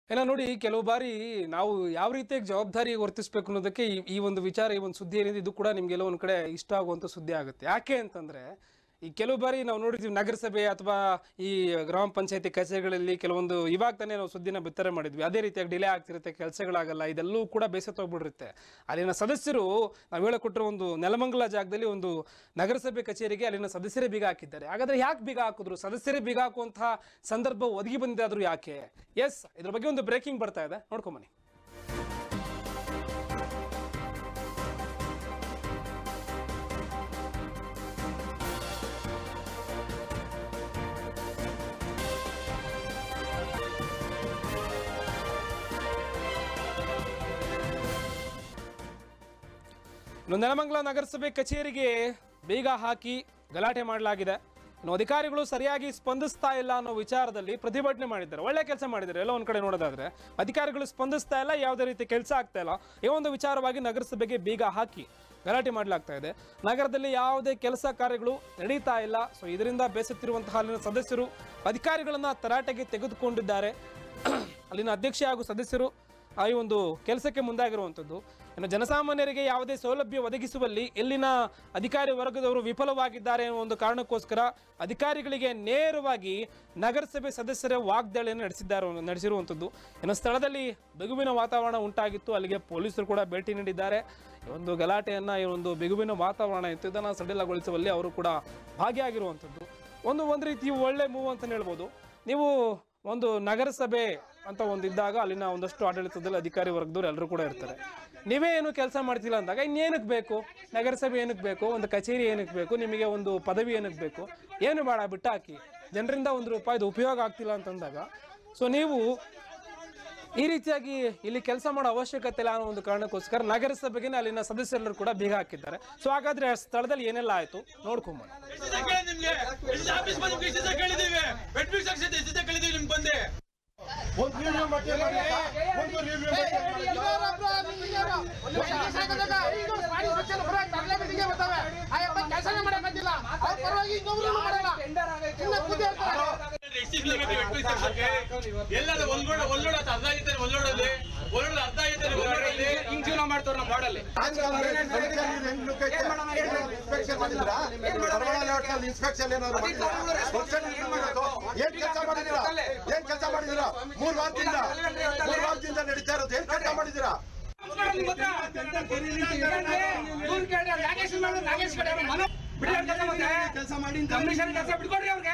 ಏನೋ ನೋಡಿ ಕೆಲವು ಬಾರಿ ನಾವು ಯಾವ ರೀತಿಯಾಗಿ ಜವಾಬ್ದಾರಿ ವರ್ತಿಸ್ಬೇಕು ಅನ್ನೋದಕ್ಕೆ ಈ ಈ ಒಂದು ವಿಚಾರ ಈ ಒಂದು ಸುದ್ದಿ ಏನಿದೆ ಇದು ಕೂಡ ನಿಮ್ಗೆಲ್ಲ ಒಂದು ಕಡೆ ಇಷ್ಟ ಆಗುವಂಥ ಸುದ್ದಿ ಆಗುತ್ತೆ ಯಾಕೆ ಅಂತಂದ್ರೆ ಈ ಕೆಲವು ಬಾರಿ ನಾವು ನೋಡಿದ್ವಿ ನಗರಸಭೆ ಅಥವಾ ಈ ಗ್ರಾಮ ಪಂಚಾಯತಿ ಕಚೇರಿಗಳಲ್ಲಿ ಕೆಲವೊಂದು ಇವಾಗ ತಾನೇ ನಾವು ಸುದ್ದಿನ ಬಿತ್ತನೆ ಮಾಡಿದ್ವಿ ಅದೇ ರೀತಿಯಾಗಿ ಡಿಲೇ ಆಗ್ತಿರುತ್ತೆ ಕೆಲಸಗಳಾಗಲ್ಲ ಇದೆಲ್ಲವೂ ಕೂಡ ಬೇಸತ್ತೋಗ್ಬಿಟ್ಟಿರುತ್ತೆ ಅಲ್ಲಿನ ಸದಸ್ಯರು ನಾವು ಹೇಳಿಕೊಟ್ಟಿರೋ ಒಂದು ನೆಲಮಂಗಲ ಜಾಗದಲ್ಲಿ ಒಂದು ನಗರಸಭೆ ಕಚೇರಿಗೆ ಅಲ್ಲಿನ ಸದಸ್ಯರೇ ಬೀಗ ಹಾಕಿದ್ದಾರೆ ಹಾಗಾದ್ರೆ ಯಾಕೆ ಬೀಗ ಹಾಕಿದ್ರು ಸದಸ್ಯರೇ ಬೀಗ ಹಾಕುವಂತಹ ಸಂದರ್ಭ ಒದಗಿ ಬಂದಿದೆ ಆದ್ರೂ ಯಾಕೆ ಎಸ್ ಇದ್ರ ಬಗ್ಗೆ ಒಂದು ಬ್ರೇಕಿಂಗ್ ಬರ್ತಾ ಇದೆ ನೋಡ್ಕೊಂಬನ್ನಿ ಇನ್ನು ನೆಲಮಂಗಲ ನಗರಸಭೆ ಕಚೇರಿಗೆ ಬೇಗ ಹಾಕಿ ಗಲಾಟೆ ಮಾಡಲಾಗಿದೆ ಇನ್ನು ಅಧಿಕಾರಿಗಳು ಸರಿಯಾಗಿ ಸ್ಪಂದಿಸ್ತಾ ಇಲ್ಲ ಅನ್ನೋ ವಿಚಾರದಲ್ಲಿ ಪ್ರತಿಭಟನೆ ಮಾಡಿದ್ದಾರೆ ಒಳ್ಳೆ ಕೆಲಸ ಮಾಡಿದ್ದಾರೆ ಎಲ್ಲ ಒಂದ್ ಕಡೆ ನೋಡೋದಾದ್ರೆ ಅಧಿಕಾರಿಗಳು ಸ್ಪಂದಿಸ್ತಾ ಇಲ್ಲ ಯಾವುದೇ ರೀತಿ ಕೆಲಸ ಆಗ್ತಾ ಇಲ್ಲ ಈ ಒಂದು ವಿಚಾರವಾಗಿ ನಗರಸಭೆಗೆ ಬೀಗ ಹಾಕಿ ಗಲಾಟೆ ಮಾಡಲಾಗ್ತಾ ಇದೆ ನಗರದಲ್ಲಿ ಯಾವುದೇ ಕೆಲಸ ಕಾರ್ಯಗಳು ನಡೀತಾ ಇಲ್ಲ ಸೊ ಇದರಿಂದ ಬೇಸತ್ತಿರುವಂತಹ ಅಲ್ಲಿನ ಸದಸ್ಯರು ಅಧಿಕಾರಿಗಳನ್ನ ತರಾಟೆಗೆ ತೆಗೆದುಕೊಂಡಿದ್ದಾರೆ ಅಲ್ಲಿನ ಅಧ್ಯಕ್ಷೆ ಹಾಗೂ ಸದಸ್ಯರು ಆ ಈ ಒಂದು ಕೆಲಸಕ್ಕೆ ಮುಂದಾಗಿರುವಂಥದ್ದು ಇನ್ನು ಜನಸಾಮಾನ್ಯರಿಗೆ ಯಾವುದೇ ಸೌಲಭ್ಯ ಒದಗಿಸುವಲ್ಲಿ ಇಲ್ಲಿನ ಅಧಿಕಾರಿ ವರ್ಗದವರು ವಿಫಲವಾಗಿದ್ದಾರೆ ಎನ್ನುವ ಒಂದು ಕಾರಣಕ್ಕೋಸ್ಕರ ಅಧಿಕಾರಿಗಳಿಗೆ ನೇರವಾಗಿ ನಗರಸಭೆ ಸದಸ್ಯರ ವಾಗ್ದಾಳಿಯನ್ನು ನಡೆಸಿದ್ದಾರೆ ನಡೆಸಿರುವಂಥದ್ದು ಇನ್ನು ಸ್ಥಳದಲ್ಲಿ ಬಿಗುವಿನ ವಾತಾವರಣ ಉಂಟಾಗಿತ್ತು ಅಲ್ಲಿಗೆ ಪೊಲೀಸರು ಕೂಡ ಭೇಟಿ ನೀಡಿದ್ದಾರೆ ಈ ಒಂದು ಗಲಾಟೆಯನ್ನು ಈ ಒಂದು ಬಿಗುವಿನ ವಾತಾವರಣ ಇತ್ತು ಇದನ್ನು ಸಡಿಲಗೊಳಿಸುವಲ್ಲಿ ಅವರು ಕೂಡ ಭಾಗಿಯಾಗಿರುವಂಥದ್ದು ಒಂದು ಒಂದು ರೀತಿ ಒಳ್ಳೆ ಮೂವ್ ಅಂತಲೇ ಹೇಳ್ಬೋದು ನೀವು ಒಂದು ನಗರಸಭೆ ಅಂತ ಒಂದು ಇದ್ದಾಗ ಅಲ್ಲಿನ ಒಂದಷ್ಟು ಆಡಳಿತದಲ್ಲಿ ಅಧಿಕಾರಿ ವರ್ಗದವ್ರು ಎಲ್ಲರೂ ಕೂಡ ಇರ್ತಾರೆ ನೀವೇ ಏನು ಕೆಲಸ ಮಾಡ್ತಿಲ್ಲ ಅಂದಾಗ ಇನ್ನೇನಕ್ಕೆ ಬೇಕು ನಗರಸಭೆ ಏನಕ್ಕೆ ಬೇಕು ಒಂದು ಕಚೇರಿ ಏನಕ್ಕೆ ಬೇಕು ನಿಮಗೆ ಒಂದು ಪದವಿ ಏನಕ್ಕೆ ಬೇಕು ಏನು ಬೇಡ ಬಿಟ್ಟು ಹಾಕಿ ಜನರಿಂದ ಒಂದು ರೂಪಾಯಿದು ಉಪಯೋಗ ಆಗ್ತಿಲ್ಲ ಅಂತಂದಾಗ ಸೊ ನೀವು ಈ ರೀತಿಯಾಗಿ ಇಲ್ಲಿ ಕೆಲಸ ಮಾಡೋ ಅವಶ್ಯಕತೆ ಇಲ್ಲ ಅನ್ನೋ ಒಂದು ಕಾರಣಕ್ಕೋಸ್ಕರ ನಗರಸಭೆಗೆ ಅಲ್ಲಿನ ಸದಸ್ಯರೆಲ್ಲರೂ ಕೂಡ ಬೀಗ ಹಾಕಿದ್ದಾರೆ ಸೊ ಹಾಗಾದ್ರೆ ಆ ಸ್ಥಳದಲ್ಲಿ ಏನೆಲ್ಲ ಆಯ್ತು ನೋಡ್ಕೊಂಬ ನಿಮ್ಗೆ ಆಫೀಸ್ ಬಂದು ಇಷ್ಟೇ ಕೇಳಿದೀವಿ ಬೆಡ್ ಫಿಕ್ಸ್ ಹಾಕ್ಸಿದ್ದೆ ಇಷ್ಟೇ ಕೇಳಿದೀವಿ ನಿಮ್ಗೆ ಬಂದೆ ಒಂದು ರಿವ್ಯೂ ಮಾಡಿ ಒಂದು ರಿವ್ಯೂ ಮಾಡಿ ಎಲ್ಲದ ಒಂದ್ ಲೋಡ ಒಂದ್ ಲೋಡ ಅರ್ಧ ಆಗಿದ್ದಾರೆ ಒಂದ್ ಲೋಡಲ್ಲಿ ಒಂದ್ ಲೋಡ ಅರ್ಧ ಆಗಿದ್ದಾರೆ ಒಂದ್ ಲೋಡಲ್ಲಿ ಹಿಂಗ್ ಜೀವನ ಮಾಡ್ತಾರ ನಮ್ಮ ಮಾಡಲ್ಲಿ ಇನ್ಸ್ಪೆಕ್ಷನ್ ಮಾಡಿದ್ರಾ ಧರ್ಮಸ್ಥಳ ಲೇಔಟ್ನಲ್ಲಿ ಇನ್ಸ್ಪೆಕ್ಷನ್ ಏನಾದ್ರು ಮಾಡಿದ್ರಾ ವರ್ಷ ಏನ್ ಮಾಡೋದು ಏನ್ ಕೆಲಸ ಮಾಡಿದಿರಾ ಏನ್ ಕೆಲಸ ಮಾಡಿದಿರಾ ಮೂರ್ ವಾರದಿಂದ ಮೂರ್ ವಾರದಿಂದ ನಡೀತಾ ಇರೋದು ಏನ್ ಕೆಲಸ ಮಾಡಿದಿರಾ ಕೆಲಸ ಮಾಡಿ ಕಮಿಷನ್ ಕೆಲಸ ಬಿಟ್ಕೊಡ್ರಿ ಅವ್ರಿಗೆ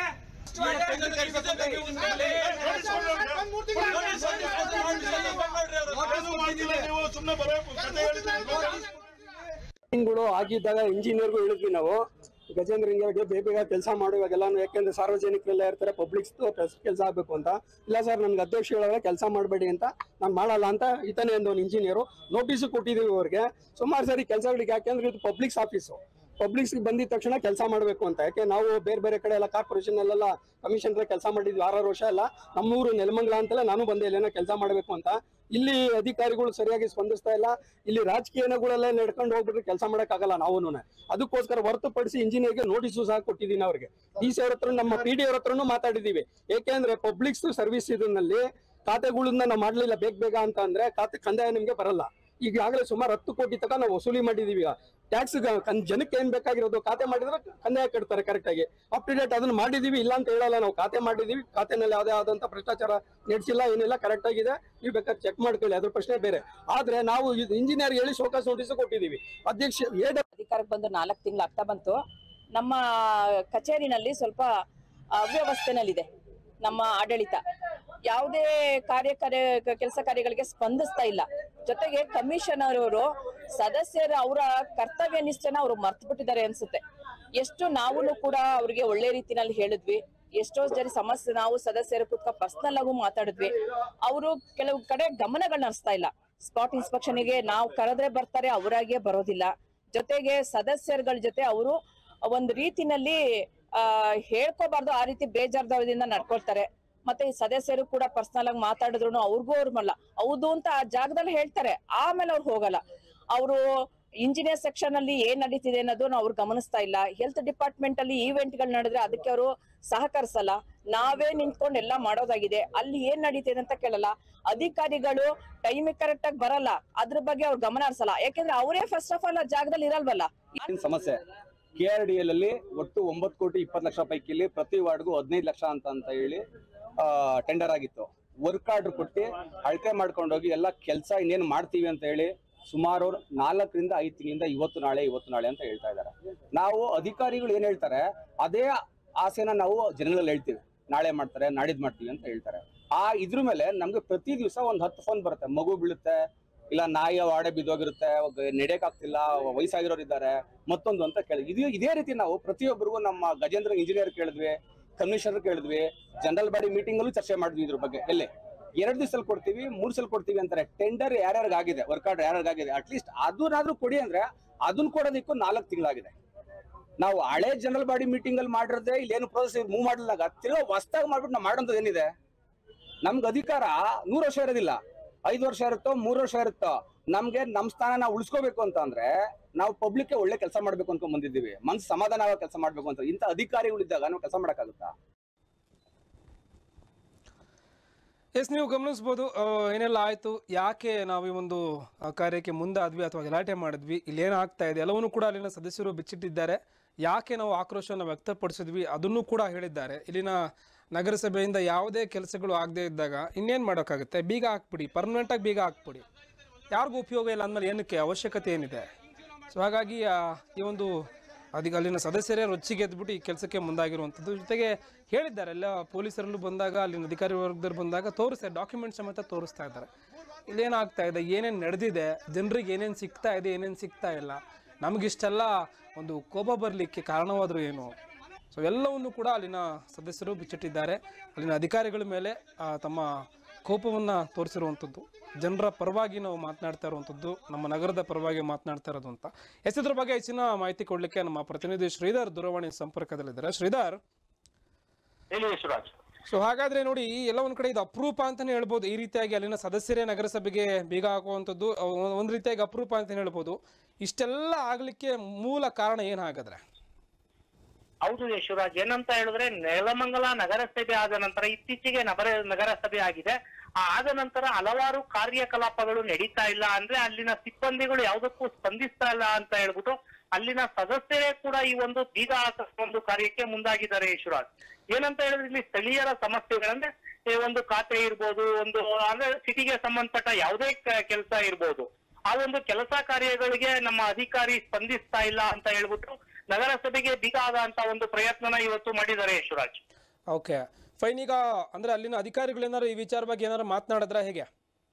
ಸುಮ್ಮನೆ ಬರಬೇಕು ಕತೆ ಹೇಳಿದ್ರೆ ಗಳು ಆಗಿದ್ದಾಗ ಇಂಜಿನಿಯರ್ಗೂ ಹೇಳಿದ್ವಿ ನಾವು ಗಜೇಂದ್ರ ಹಿಂಗೆ ಬೇಗ ಬೇಗ ಕೆಲಸ ಮಾಡುವಾಗೆಲ್ಲಾನು ಯಾಕೆಂದ್ರೆ ಸಾರ್ವಜನಿಕರೆಲ್ಲ ಇರ್ತಾರೆ ಪಬ್ಲಿಕ್ಸ್ ಕೆಲಸ ಆಗ್ಬೇಕು ಅಂತ ಇಲ್ಲ ಸರ್ ನನ್ಗೆ ಅಧ್ಯಕ್ಷ ಹೇಳೋವಾಗ ಕೆಲಸ ಮಾಡಬೇಡಿ ಅಂತ ನಾನು ಮಾಡಲ್ಲ ಅಂತ ಈತನೇ ಒಂದು ಇಂಜಿನಿಯರು ನೋಟಿಸ್ ಕೊಟ್ಟಿದೀವಿ ಅವ್ರಿಗೆ ಸುಮಾರು ಸರಿ ಕೆಲಸಗಳಿಗೆ ಯಾಕೆಂದ್ರೆ ಇದು ಪಬ್ಲಿಕ್ಸ್ ಆಫೀಸು ಪಬ್ಲಿಕ್ಸ್ ಬಂದಿದ ತಕ್ಷಣ ಕೆಲಸ ಮಾಡಬೇಕು ಅಂತ ಯಾಕೆ ನಾವು ಬೇರೆ ಬೇರೆ ಕಡೆ ಎಲ್ಲ ಕಾರ್ಪೊರೇಷನ್ ಅಲ್ಲೆಲ್ಲ ಕಮಿಷನ್ ಕೆಲಸ ಮಾಡಿದ್ವಿ ಆರಾರು ವರ್ಷ ಎಲ್ಲ ನಮ್ಮೂರು ನೆಲಮಂಗಲ ಅಂತಲೇ ನಾನು ಬಂದೆ ಇಲ್ಲೇನೋ ಕೆಲಸ ಮಾಡಬೇಕು ಅಂತ ಇಲ್ಲಿ ಅಧಿಕಾರಿಗಳು ಸರಿಯಾಗಿ ಸ್ಪಂದಿಸ್ತಾ ಇಲ್ಲ ಇಲ್ಲಿ ರಾಜಕೀಯಗಳೆಲ್ಲ ನಡ್ಕೊಂಡು ಹೋಗ್ಬಿಟ್ರೆ ಕೆಲಸ ಮಾಡಕ್ಕಾಗಲ್ಲ ನಾವು ಅದಕ್ಕೋಸ್ಕರ ಹೊರತುಪಡಿಸಿ ಇಂಜಿನಿಯರ್ಗೆ ನೋಟಿಸು ಸಹ ಕೊಟ್ಟಿದ್ದೀನಿ ಅವ್ರಿಗೆ ಡಿ ಸಿ ಅವ್ರ ಹತ್ರ ನಮ್ಮ ಪಿ ಡಿ ಅವ್ರ ಹತ್ರನು ಮಾತಾಡಿದೀವಿ ಏಕೆಂದ್ರೆ ಪಬ್ಲಿಕ್ಸ್ ಸರ್ವಿಸ್ ಇದನ್ನಲ್ಲಿ ಖಾತೆಗಳನ್ನ ನಾವು ಮಾಡ್ಲಿಲ್ಲ ಬೇಗ ಬೇಗ ಅಂತ ಅಂದ್ರೆ ಖಾತೆ ಕಂದಾಯ ನಿಮ್ಗೆ ಬರಲ್ಲ ಈಗಾಗಲೇ ಸುಮಾರು ಹತ್ತು ಕೋಟಿ ತನಕ ನಾವು ವಸೂಲಿ ಮಾಡಿದೀವಿ ಈಗ ಟ್ಯಾಕ್ಸ್ ಜನಕ್ಕೆ ಏನ್ ಬೇಕಾಗಿರೋದು ಖಾತೆ ಮಾಡಿದ್ರೆ ಕಂದಾಯ ಕಟ್ತಾರೆ ಕರೆಕ್ಟ್ ಆಗಿ ಅಪ್ ಟು ಡೇಟ್ ಅದನ್ನ ಮಾಡಿದೀವಿ ಇಲ್ಲ ಅಂತ ಹೇಳಲ್ಲ ನಾವು ಖಾತೆ ಮಾಡಿದೀವಿ ಖಾತೆನಲ್ಲಿ ಯಾವುದೇ ಆದಂತ ಭ್ರಷ್ಟಾಚಾರ ನಡೆಸಿಲ್ಲ ಏನಿಲ್ಲ ಕರೆಕ್ಟ್ ಆಗಿದೆ ನೀವು ಬೇಕಾದ್ರೆ ಚೆಕ್ ಮಾಡ್ಕೊಳ್ಳಿ ಅದ್ರ ಪ್ರಶ್ನೆ ಬೇರೆ ಆದ್ರೆ ನಾವು ಇಂಜಿನಿಯರ್ ಹೇಳಿ ಶೋಕಾಸ್ ನೋಟಿಸ್ ಕೊಟ್ಟಿದೀವಿ ಅಧ್ಯಕ್ಷ ಏಡ ಅಧಿಕಾರಕ್ಕೆ ಬಂದು ನಾಲ್ಕು ತಿಂಗಳು ಆಗ್ತಾ ಬಂತು ನಮ್ಮ ಕಚೇರಿನಲ್ಲಿ ಸ್ವಲ್ಪ ಅವ್ಯವಸ್ಥೆನಲ್ಲಿದೆ ನಮ್ಮ ಆಡಳಿತ ಯಾವುದೇ ಕಾರ್ಯ ಕಾರ್ಯ ಕೆಲಸ ಕಾರ್ಯಗಳಿಗೆ ಸ್ಪಂದಿಸ್ತಾ ಇಲ್ಲ ಜೊತೆಗೆ ಕಮಿಷನರ್ ಅವರು ಸದಸ್ಯರು ಅವರ ಕರ್ತವ್ಯ ನಿಷ್ಠೆನ ಅವರು ಮರ್ತು ಬಿಟ್ಟಿದ್ದಾರೆ ಅನ್ಸುತ್ತೆ ಎಷ್ಟು ನಾವು ಕೂಡ ಅವ್ರಿಗೆ ಒಳ್ಳೆ ರೀತಿನಲ್ಲಿ ಹೇಳಿದ್ವಿ ಎಷ್ಟೋ ಜನ ಸಮಸ್ಯೆ ನಾವು ಸದಸ್ಯರು ಕೂತ್ಕ ಪರ್ಸನಲ್ ಆಗು ಮಾತಾಡಿದ್ವಿ ಅವರು ಕೆಲವು ಕಡೆ ಗಮನಗಳನ್ನ ಹರಿಸ್ತಾ ಇಲ್ಲ ಸ್ಪಾಟ್ ಇನ್ಸ್ಪೆಕ್ಷನ್ಗೆ ನಾವು ಕರೆದ್ರೆ ಬರ್ತಾರೆ ಅವರಾಗಿಯೇ ಬರೋದಿಲ್ಲ ಜೊತೆಗೆ ಸದಸ್ಯರುಗಳ ಜೊತೆ ಅವರು ಒಂದು ರೀತಿನಲ್ಲಿ ಆ ಹೇಳ್ಕೋಬಾರ್ದು ಆ ರೀತಿ ಬೇಜಾರ್ದವರಿಂದ ನಡ್ಕೊಳ್ತಾರೆ ಮತ್ತೆ ಈ ಸದಸ್ಯರು ಕೂಡ ಪರ್ಸನಲ್ ಆಗಿ ಮಾತಾಡಿದ್ರು ಅವ್ರಿಗೂ ಅವ್ರ ಮಲ್ಲ ಹೌದು ಅಂತ ಆ ಜಾಗದಲ್ಲಿ ಹೇಳ್ತಾರೆ ಆಮೇಲೆ ಅವ್ರು ಹೋಗಲ್ಲ ಅವರು ಇಂಜಿನಿಯರ್ ಸೆಕ್ಷನ್ ಅಲ್ಲಿ ಏನ್ ನಡೀತಿದೆ ಅನ್ನೋದು ಅವ್ರು ಗಮನಿಸ್ತಾ ಇಲ್ಲ ಹೆಲ್ತ್ ಡಿಪಾರ್ಟ್ಮೆಂಟ್ ಅಲ್ಲಿ ಈವೆಂಟ್ ಗಳು ನಡೆದ್ರೆ ಅದಕ್ಕೆ ಅವರು ಸಹಕರಿಸಲ್ಲ ನಾವೇ ನಿಂತ್ಕೊಂಡು ಎಲ್ಲ ಮಾಡೋದಾಗಿದೆ ಅಲ್ಲಿ ಏನ್ ನಡೀತಿದೆ ಅಂತ ಕೇಳಲ್ಲ ಅಧಿಕಾರಿಗಳು ಟೈಮಿಗೆ ಕರೆಕ್ಟ್ ಆಗಿ ಬರಲ್ಲ ಅದ್ರ ಬಗ್ಗೆ ಅವ್ರು ಗಮನ ಹರಿಸಲ್ಲ ಯಾಕೆಂದ್ರೆ ಅವರೇ ಫಸ್ಟ್ ಆಫ್ ಆಲ್ ಆ ಜಾಗದಲ್ಲಿ ಇರಲ್ವಲ್ಲ ಏನ್ ಸಮಸ್ಯೆ ಕೆ ಆರ್ ಡಿ ಎಲ್ ಅಲ್ಲಿ ಒಟ್ಟು ಒಂಬತ್ತು ಕೋಟಿ ಇಪ್ಪತ್ತು ಲಕ್ಷ ಪೈಕಿಲಿ ಪ್ರತಿ ವಾರ್ಡ್ಗೂ ಹದಿನೈದು ಲಕ್ಷ ಅಂತ ಅಂತ ಹೇಳಿ ಟೆಂಡರ್ ಆಗಿತ್ತು ವರ್ಕ್ ಆರ್ಡರ್ ಕೊಟ್ಟು ಅಳತೆ ಮಾಡ್ಕೊಂಡೋಗಿ ಎಲ್ಲ ಕೆಲಸ ಇನ್ನೇನು ಮಾಡ್ತೀವಿ ಅಂತ ಹೇಳಿ ಸುಮಾರು ನಾಲ್ಕರಿಂದ ಐದು ತಿಂಗಳಿಂದ ಇವತ್ತು ನಾಳೆ ಇವತ್ತು ನಾಳೆ ಅಂತ ಹೇಳ್ತಾ ಇದ್ದಾರೆ ನಾವು ಅಧಿಕಾರಿಗಳು ಏನ್ ಹೇಳ್ತಾರೆ ಅದೇ ಆಸೆನ ನಾವು ಜನಗಳಲ್ಲಿ ಹೇಳ್ತೀವಿ ನಾಳೆ ಮಾಡ್ತಾರೆ ನಾಡಿದ್ ಮಾಡ್ತೀವಿ ಅಂತ ಹೇಳ್ತಾರೆ ಆ ಇದ್ರ ಮೇಲೆ ನಮ್ಗೆ ಪ್ರತಿ ದಿವಸ ಒಂದ್ ಹತ್ತು ಫೋನ್ ಬರುತ್ತೆ ಮಗು ಬೀಳುತ್ತೆ ಇಲ್ಲ ನಾಯಿ ವಾಡೆ ಬಿದ್ದೋಗಿರುತ್ತೆ ನಡೆಯಕ್ ಆಗ್ತಿಲ್ಲ ವಯಸ್ಸಾಗಿರೋರು ಇದ್ದಾರೆ ಮತ್ತೊಂದು ಅಂತ ಕೇಳಿ ಇದು ಇದೇ ರೀತಿ ನಾವು ಪ್ರತಿಯೊಬ್ಬರಿಗೂ ನಮ್ಮ ಗಜೇಂದ್ರ ಇಂಜಿನಿಯರ್ ಕೇಳಿದ್ವಿ ಕಮಿಷನರ್ ಕೇಳಿದ್ವಿ ಜನರಲ್ ಬಾಡಿ ಮೀಟಿಂಗ್ ಅಲ್ಲೂ ಚರ್ಚೆ ಮಾಡಿದ್ವಿ ಇದ್ರ ಬಗ್ಗೆ ಎಲ್ಲಿ ಎರಡು ದಿವಸದಲ್ಲಿ ಕೊಡ್ತೀವಿ ಮೂರ್ ಸಲ ಕೊಡ್ತೀವಿ ಅಂತಾರೆ ಟೆಂಡರ್ ಯಾರ್ಯಾರಿಗಾಗಿದೆ ವರ್ಕ್ ಆರ್ಡರ್ ಯಾರ್ಯಾರಿಗಾಗಿದೆ ಅಟ್ಲೀಸ್ಟ್ ಅದನ್ನಾದ್ರೂ ಕೊಡಿ ಅಂದ್ರೆ ಅದನ್ನ ಕೊಡೋದಕ್ಕೂ ನಾಲ್ಕು ತಿಂಗಳಾಗಿದೆ ನಾವು ಹಳೆ ಜನರಲ್ ಬಾಡಿ ಮೀಟಿಂಗ್ ಅಲ್ಲಿ ಮಾಡಿರೋದೇ ಇಲ್ಲೇನು ಪ್ರೋಸೆಸ್ ಮೂವ್ ಮಾಡಲಿಲ್ಲ ತಿರ್ಗಾ ಹೊಸ್ದಾಗಿ ಮಾಡ್ಬಿಟ್ಟು ನಾವು ಮಾಡೋಂಥದ್ದು ಏನಿದೆ ನಮ್ಗೆ ಅಧಿಕಾರ ನೂರು ವರ್ಷ ಇರೋದಿಲ್ಲ ಐದು ವರ್ಷ ಇರುತ್ತೋ ಮೂರು ವರ್ಷ ಇರುತ್ತೋ ನಮ್ಗೆ ನಮ್ ಸ್ಥಾನ ನಾವು ಉಳಿಸ್ಕೋಬೇಕು ಅಂತ ಅಂದ್ರೆ ನಾವು ಪಬ್ಲಿಕ್ ಒಳ್ಳೆ ಕೆಲಸ ಮಾಡ್ಬೇಕು ಅನ್ಕೊಂಡ್ ಬಂದಿದ್ದೀವಿ ಮನ್ಸು ಸಮಾಧಾನ ಕೆಲಸ ಮಾಡ್ಬೇಕು ಅಂತ ಇಂಥ ಅಧಿಕಾರಿಗಳಿದ್ದಾಗ ನಾವು ಕೆಲಸ ಮಾಡಕ್ಕಾಗುತ್ತಾ ಎಸ್ ನೀವು ಗಮನಿಸ್ಬೋದು ಆ, ಏನೆಲ್ಲ ಆಯಿತು ಯಾಕೆ ನಾವು ಈ ಒಂದು ಆ, ಕಾರ್ಯಕ್ಕೆ ಮುಂದಾದ್ವಿ ಅಥವಾ ಗಲಾಟೆ ಮಾಡಿದ್ವಿ ಇಲ್ಲೇನು ಆಗ್ತಾ ಇದೆ ಎಲ್ಲವನ್ನೂ ಕೂಡ ಅಲ್ಲಿನ ಸದಸ್ಯರು ಬಿಚ್ಚಿಟ್ಟಿದ್ದಾರೆ ಯಾಕೆ ನಾವು ಆಕ್ರೋಶವನ್ನು ವ್ಯಕ್ತಪಡಿಸಿದ್ವಿ ಅದನ್ನು ಕೂಡ ಹೇಳಿದ್ದಾರೆ ಇಲ್ಲಿನ ನಗರಸಭೆಯಿಂದ ಯಾವುದೇ ಕೆಲಸಗಳು ಆಗದೇ ಇದ್ದಾಗ ಇನ್ನೇನು ಮಾಡೋಕ್ಕಾಗುತ್ತೆ ಬೀಗ ಹಾಕ್ಬಿಡಿ ಪರ್ಮನೆಂಟಾಗಿ ಬೀಗ ಹಾಕ್ಬಿಡಿ ಯಾರಿಗೂ ಉಪಯೋಗ ಇಲ್ಲ ಅಂದಮೇಲೆ ಏನಕ್ಕೆ ಅವಶ್ಯಕತೆ ಏನಿದೆ ಸೊ ಹಾಗಾಗಿ ಆ, ಈ ಒಂದು ಅದಕ್ಕೆ ಅಲ್ಲಿನ ಸದಸ್ಯರೇ ರೊಚ್ಚಿಗೆದ್ಬಿಟ್ಟು ಈ ಕೆಲಸಕ್ಕೆ ಮುಂದಾಗಿರುವಂಥದ್ದು ಜೊತೆಗೆ ಹೇಳಿದ್ದಾರೆ ಎಲ್ಲ ಪೊಲೀಸರಲ್ಲೂ ಬಂದಾಗ ಅಲ್ಲಿನ ಅಧಿಕಾರಿ ವರ್ಗದವ್ರು ಬಂದಾಗ ತೋರಿಸ್ತಾರೆ ಡಾಕ್ಯುಮೆಂಟ್ ಸಮೇತ ತೋರಿಸ್ತಾ ಇದ್ದಾರೆ ಇಲ್ಲೇನಾಗ್ತಾ ಇದೆ ಏನೇನು ನಡೆದಿದೆ ಜನರಿಗೆ ಏನೇನು ಸಿಗ್ತಾ ಇದೆ ಏನೇನು ಸಿಗ್ತಾ ಇಲ್ಲ ನಮಗಿಷ್ಟೆಲ್ಲ ಒಂದು ಕೋಪ ಬರಲಿಕ್ಕೆ ಕಾರಣವಾದರೂ ಏನು ಸೊ ಎಲ್ಲವನ್ನು ಕೂಡ ಅಲ್ಲಿನ ಸದಸ್ಯರು ಬಿಚ್ಚಿಟ್ಟಿದ್ದಾರೆ ಅಲ್ಲಿನ ಅಧಿಕಾರಿಗಳ ಮೇಲೆ ಆ, ತಮ್ಮ ಕೋಪವನ್ನು ತೋರಿಸಿರುವಂಥದ್ದು ಜನರ ಪರವಾಗಿ ನಾವು ಮಾತನಾಡ್ತಾ ಇರುವಂಥದ್ದು ನಮ್ಮ ನಗರದ ಪರವಾಗಿ ಮಾತನಾಡ್ತಾ ಇರೋದು ಅಂತ ಎಸ್ ಇದ್ರ ಬಗ್ಗೆ ಹೆಚ್ಚಿನ ಮಾಹಿತಿ ಕೊಡಲಿಕ್ಕೆ ನಮ್ಮ ಪ್ರತಿನಿಧಿ ಶ್ರೀಧರ್ ದೂರವಾಣಿ ಸಂಪರ್ಕದಲ್ಲಿದ್ದಾರೆ ಶ್ರೀಧರ್ ಹೇಳಿ ಯಶರಾಜ್ ಸೊ ಹಾಗಾದ್ರೆ ನೋಡಿ ಈ ಎಲ್ಲ ಒಂದ್ ಕಡೆ ಇದು ಅಪರೂಪ ಅಂತಾನೆ ಹೇಳ್ಬೋದು ಈ ರೀತಿಯಾಗಿ ಅಲ್ಲಿನ ಸದಸ್ಯರೇ ನಗರಸಭೆಗೆ ಬೀಗ ಹಾಕುವಂಥದ್ದು ಅವ್- ಒಂದ್ ರೀತಿಯಾಗಿ ಅಪರೂಪ ಅಂತಾನೆ ಹೇಳ್ಬೋದು ಇಷ್ಟೆಲ್ಲ ಆಗ್ಲಿಕ್ಕೆ ಮೂಲ ಕಾರಣ ಏನ್ ಹಾಗಾದ್ರೆ ಹೌದು ಯಶವರಾಜ್ ಏನಂತ ಹೇಳಿದ್ರೆ ನೆಲಮಂಗಲ ನಗರಸಭೆ ಆದ ನಂತರ ಇತ್ತೀಚೆಗೆ ನಗರ ನಗರಸಭೆ ಆಗಿದೆ ಆ ಆದ ನಂತರ ಹಲವಾರು ಕಾರ್ಯಕಲಾಪಗಳು ನಡೀತಾ ಇಲ್ಲ ಅಂದ್ರೆ ಅಲ್ಲಿನ ಸಿಬ್ಬಂದಿಗಳು ಯಾವುದಕ್ಕೂ ಸ್ಪಂದಿಸ್ತಾ ಇಲ್ಲ ಅಂತ ಹೇಳ್ಬಿಟ್ಟು ಅಲ್ಲಿನ ಸದಸ್ಯರೇ ಕೂಡ ಈ ಒಂದು ಬೀಗ ಹಾಕೋ ಒಂದು ಕಾರ್ಯಕ್ಕೆ ಮುಂದಾಗಿದ್ದಾರೆ ಯಶವರಾಜ್ ಏನಂತ ಹೇಳಿದ್ರೆ ಇಲ್ಲಿ ಸ್ಥಳೀಯರ ಸಮಸ್ಯೆಗಳಂದ್ರೆ ಈ ಒಂದು ಖಾತೆ ಇರ್ಬೋದು ಒಂದು ಅಂದ್ರೆ ಸಿಟಿಗೆ ಸಂಬಂಧಪಟ್ಟ ಯಾವುದೇ ಕೆಲಸ ಇರ್ಬೋದು ಆ ಒಂದು ಕೆಲಸ ಕಾರ್ಯಗಳಿಗೆ ನಮ್ಮ ಅಧಿಕಾರಿ ಸ್ಪಂದಿಸ್ತಾ ಇಲ್ಲ ಅಂತ ಹೇಳ್ಬಿಟ್ಟು ನಗರಸಭೆಗೆ ಬೀಗ ಆದ ಅಂತ ಒಂದು ಪ್ರಯತ್ನನ ಇವತ್ತು ಮಾಡಿದ್ದಾರೆ ಯಶವರಾಜ್ ಓಕೆ ಫೈನ್ ಈಗ ಅಂದ್ರೆ ಅಲ್ಲಿನ ಅಧಿಕಾರಿಗಳು ಏನಾರು ಈ ವಿಚಾರ ಬಗ್ಗೆ ಏನಾರು ಮಾತನಾಡಿದ್ರ ಹೇಗೆ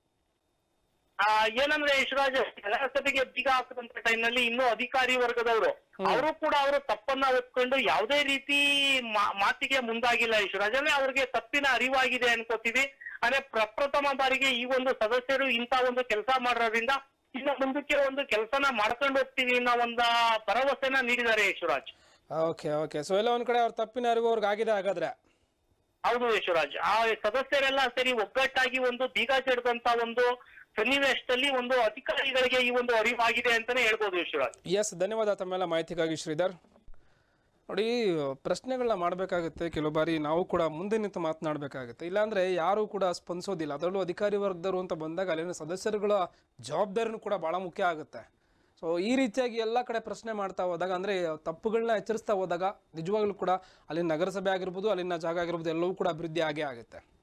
ಆ ಏನಂದ್ರೆ ಯಶವರಾಜ್ ನಗರಸಭೆಗೆ ಬೀಗ ಹಾಕದಂತ ಟೈಮ್ ನಲ್ಲಿ ಇನ್ನೂ ಅಧಿಕಾರಿ ವರ್ಗದವರು ಅವರು ಕೂಡ ಅವರು ತಪ್ಪನ್ನ ಒಪ್ಕೊಂಡು ಯಾವುದೇ ರೀತಿ ಮಾ- ಮಾತಿಗೆ ಮುಂದಾಗಿಲ್ಲ ಯಶವರಾಜ್ ಅಂದ್ರೆ ಅವ್ರಿಗೆ ತಪ್ಪಿನ ಅರಿವಾಗಿದೆ ಅನ್ಕೋತೀವಿ ಅಂದ್ರೆ ಪ್ರಪ್ರಥಮ ಬಾರಿಗೆ ಈ ಒಂದು ಸದಸ್ಯರು ಇಂತ ಒಂದು ಕೆಲಸ ಮಾಡೋದ್ರಿಂದ ಇನ್ನು ಮುಂದಕ್ಕೆ ಒಂದು ಕೆಲಸನ ಮಾಡ್ಕೊಂಡು ಹೋಗ್ತೀವಿ ಅನ್ನೋ ಒಂದು ಭರವಸೆನ ನೀಡಿದ್ದಾರೆ ಯಶವರಾಜ್ ಓಕೆ ಓಕೆ ಸೊ ಎಲ್ಲ ಒಂದ್ ಕಡೆ ಅವ್ರ ತಪ್ಪಿನ ಅರಿವು ಅವ್ರಿಗೆ ಆಗಿದೆ ಹಾಗಾದ್ರೆ ಹೌದು ಯಶವರಾಜ್ ಆ ಸದಸ್ಯರೆಲ್ಲ ಸೇರಿ ಒಗ್ಗಟ್ಟಾಗಿ ಒಂದು ಬೀಗ ಜಡ್ದಂತ ಒಂದು ಸನ್ನಿವೇಶದಲ್ಲಿ ಒಂದು ಅಧಿಕಾರಿಗಳಿಗೆ ಈ ಒಂದು ಅರಿವಾಗಿದೆ ಅಂತಾನೆ ಹೇಳ್ಬೋದು ಯಶವರಾಜ್ ಎಸ್ ಧನ್ಯವಾದ ತಮ್ಮೆಲ್ಲ ಮಾಹಿತಿಗಾಗಿ ಶ್ರೀಧರ್ ನೋಡಿ ಪ್ರಶ್ನೆಗಳನ್ನ ಮಾಡಬೇಕಾಗುತ್ತೆ ಕೆಲವು ಬಾರಿ ನಾವು ಕೂಡ ಮುಂದೆ ನಿಂತು ಮಾತನಾಡಬೇಕಾಗುತ್ತೆ ಇಲ್ಲಾಂದ್ರೆ ಯಾರು ಕೂಡ ಸ್ಪಂದಿಸೋದಿಲ್ಲ ಅದರಲ್ಲೂ ಅಧಿಕಾರಿ ವರ್ಗದವರು ಅಂತ ಬಂದಾಗ ಅಲ್ಲಿನ ಸದಸ್ಯರುಗಳ ಜವಾಬ್ದಾರಿನೂ ಕೂಡ ಭಾಳ ಮುಖ್ಯ ಆಗುತ್ತೆ ಸೊ ಈ ರೀತಿಯಾಗಿ ಎಲ್ಲ ಕಡೆ ಪ್ರಶ್ನೆ ಮಾಡ್ತಾ ಹೋದಾಗ ಅಂದರೆ ತಪ್ಪುಗಳನ್ನ ಎಚ್ಚರಿಸ್ತಾ ಹೋದಾಗ ನಿಜವಾಗ್ಲೂ ಕೂಡ ಅಲ್ಲಿನ ನಗರಸಭೆ ಆಗಿರ್ಬೋದು ಅಲ್ಲಿನ ಜಾಗ ಆಗಿರ್ಬೋದು ಎಲ್ಲವೂ ಕೂಡ ಅಭಿವೃದ್ಧಿ ಆಗೇ ಆಗುತ್ತೆ